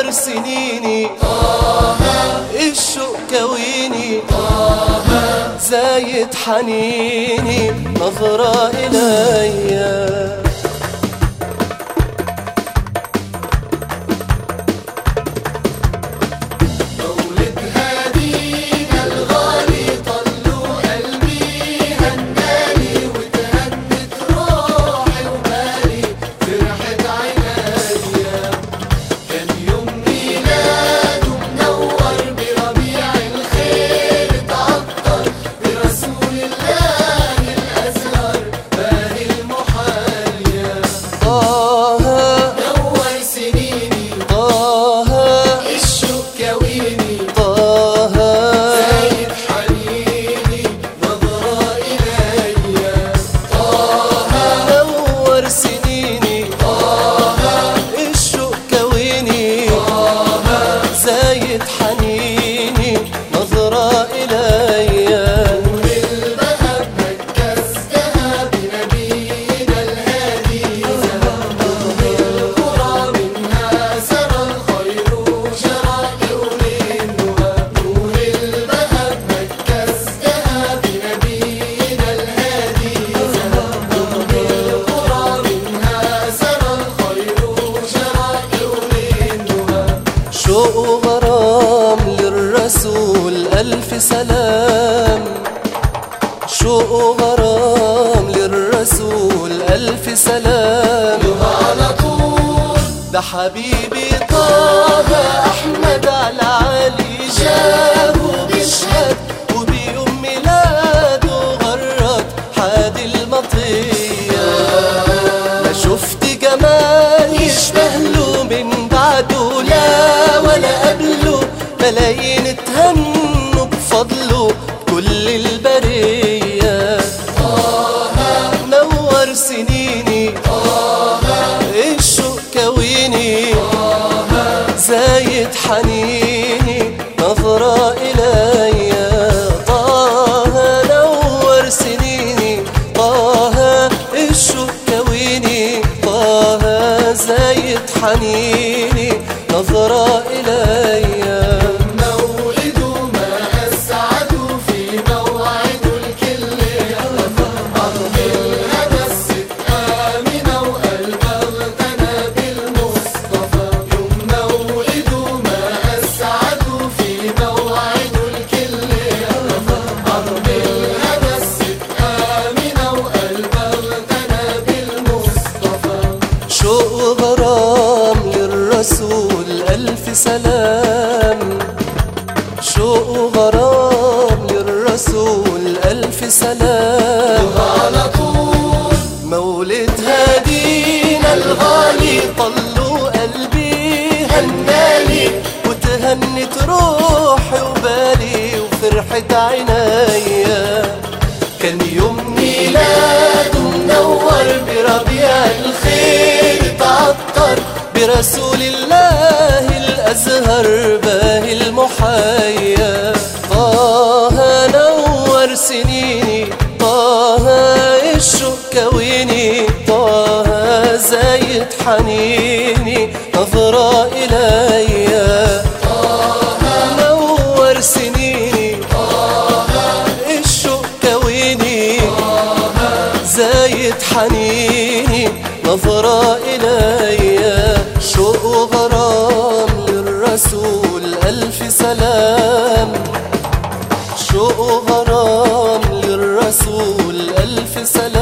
نور سنيني الشوق كويني زايد حنيني نظرة إليّ مولد هدينا الغالي طلوا قلبي هنالي وتهنت روحي وبالي فرحت عينيا كان يوم ميلاده منور بربيع الخير اتعطر برسول الله الازهر باهي المحاليا طه نور سنيني طه الشوق كويني طه زايد حنيني نظرة إليا نور سنيني الشوق كويني زايد حنيني نظرة إليّ بالذهب مكستها بنبينا الهادي ذهب بالقرى منها سرى الخير شرائع للنهى نور الذهب مكستها بنبينا الهادي ذهب بالقرى منها سرى الخير شرائع للنهى شوق وغرام للرسول ألف سلام شوق وغرام للرسول ألف سلام على طول ده حبيبي طه أحمد على علي جابه بيشهد وبيوم ميلاده غرد حادي المطية ما شفت جمال يشبه له من بعده لا ولا قبله ملايين اتهنوا بفضله كل البرية نور سنيني الشوق كويني زايد حنيني نظرة إلي طه نور سنيني طه الشوق كويني طه زايد حنيني نظرة إلي مولد ما أسعد في موعد الكل أرض الهمس آمنة وقلب اغتنى بالمصطفى يوم مولد ما أسعد في موعد الكل أرض الهمس آمنة وقلب اغتنى بالمصطفى شوق غرام للرسول ألف سلام شوق غرام للرسول ألف سلام على طول مولد هدينا الغالي طلوا قلبي هنالي وتهنت روحي وبالي وفرحت عينيا كان يوم ميلاده منور بربيع الخير تعطر برسول الله الأزهر باهي المحيا طه نور سنيني طه الشوق كويني طه زايد حنيني نظرة إلي نور سنيني الشوق كويني زايد حنيني نظرة إلي شوق وغرام للرسول ألف سلام شوق وغرام للرسول ألف سلام